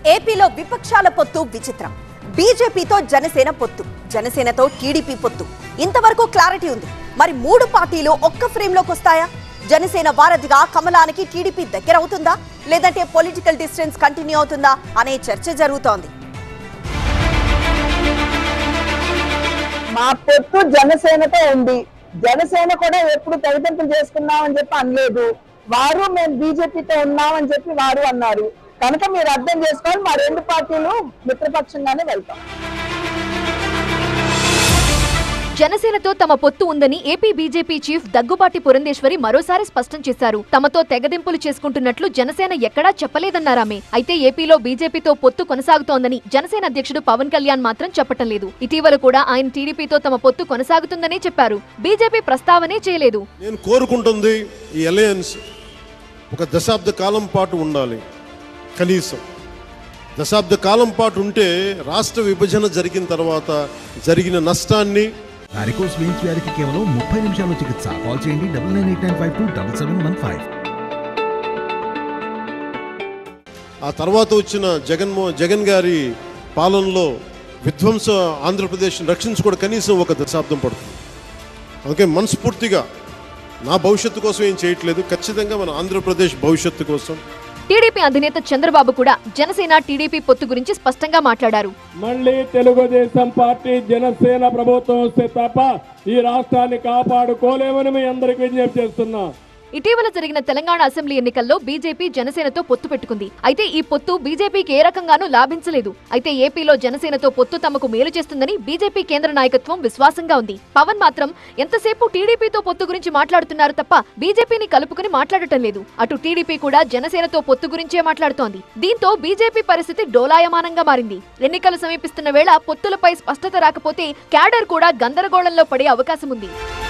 ఏపీలో విపక్షాల పొత్తు విచిత్రం బీజేపీతో జనసేన పొత్తు జనసేనతో టీడీపీ పొత్తు ఇంతవరకు క్లారిటీ ఉంది మరి మూడు పార్టీలు ఒక్క ఫ్రేమ్ లోకి వస్తాయా జనసేన వారధిగా కమలానికి టీడీపీ దగ్గర అవుతుందా లేదంటే పొలిటికల్ డిస్టెన్స్ కంటిన్యూ అవుతుందా అనే చర్చ జరుగుతోంది మా పొత్తు జనసేనతో ఉంది జనసేన కూడా ఎప్పుడు తెగతింపులు చేసుకున్నామని చెప్పి అనలేదు వారు మేము బీజేపీతో ఉన్నామని చెప్పి వారు అన్నారు కనుక మీరు అర్థం చేసుకోవాలి మా రెండు పార్టీలు మిత్రపక్షంగానే వెళ్తాం జనసేనతో తమ పొత్తు ఉందని AP BJP chief Daggubati Purandeswari మరోసారి స్పష్టం చేశారు తమతో తెగదింపులు చేసుకుంటున్నట్లు జనసేన ఎక్కడా చెప్పలేదన్నారామె అయితే ఏపీలో బీజేపీతో పొత్తు కొనసాగుతోందని జనసేన అధ్యక్షుడు పవన్ కళ్యాణ్ మాత్రం చెప్పటం లేదు ఇటీవల కూడా ఆయన టీడీపీతో తమ పొత్తు కొనసాగుతుందనే చెప్పారు బీజేపీ ప్రస్తావనే చేయలేదు నేను కోరుకుంటుంది ఈ అలయన్స్ ఒక దశాబ్ద కాలం పాటు ఉండాలి కనీసం దశాబ్ద కాలం పాటు ఉంటే రాష్ట్ర విభజన జరిగిన తర్వాత జరిగిన నష్టాన్ని వారికోస్ వెయిన్స్ వ్యాధికి కేవలం ముప్పై నిమిషాల్లో చికిత్స కాల్ చేయండి double nine eight nine five two double seven one five ఆ తర్వాత వచ్చిన జగన్మో జగన్ గారి పాలనలో విధ్వంస ఆంధ్రప్రదేశ్ రక్షించుకోవడం కనీసం ఒక దశాబ్దం పడుతుంది అందుకే మనస్ఫూర్తిగా నా భవిష్యత్తు కోసం ఏం చేయట్లేదు ఖచ్చితంగా మన ఆంధ్రప్రదేశ్ భవిష్యత్తు కోసం టీడీపీ అధినేత చంద్రబాబు కూడా జనసేన టీడీపీ పొత్తు గురించి స్పష్టంగా మాట్లాడారు మళ్ళీ తెలుగుదేశం పార్టీ జనసేన ప్రభుత్వం వస్తే తప్ప ఈ రాష్ట్రాన్ని కాపాడుకోలేమని మీ అందరికి విజ్ఞప్తి చేస్తున్నా ఇటీవల జరిగిన తెలంగాణ అసెంబ్లీ ఎన్నికల్లో బీజేపీ జనసేనతో పొత్తు పెట్టుకుంది అయితే ఈ పొత్తు బీజేపీకి ఏ రకంగానూ లాభించలేదు అయితే ఏపీలో జనసేనతో పొత్తు తమకు మేలు చేస్తుందని బీజేపీ కేంద్ర నాయకత్వం విశ్వాసంగా ఉంది పవన్ మాత్రం ఎంతసేపు టీడీపీతో పొత్తు గురించి మాట్లాడుతున్నారు తప్ప బీజేపీని కలుపుకుని మాట్లాడటం లేదు అటు టీడీపీ కూడా జనసేనతో పొత్తు గురించే మాట్లాడుతోంది దీంతో బీజేపీ పరిస్థితి డోలాయమానంగా మారింది ఎన్నికలు సమీపిస్తున్న వేళ పొత్తులపై స్పష్టత రాకపోతే క్యాడర్ కూడా గందరగోళంలో పడే అవకాశం ఉంది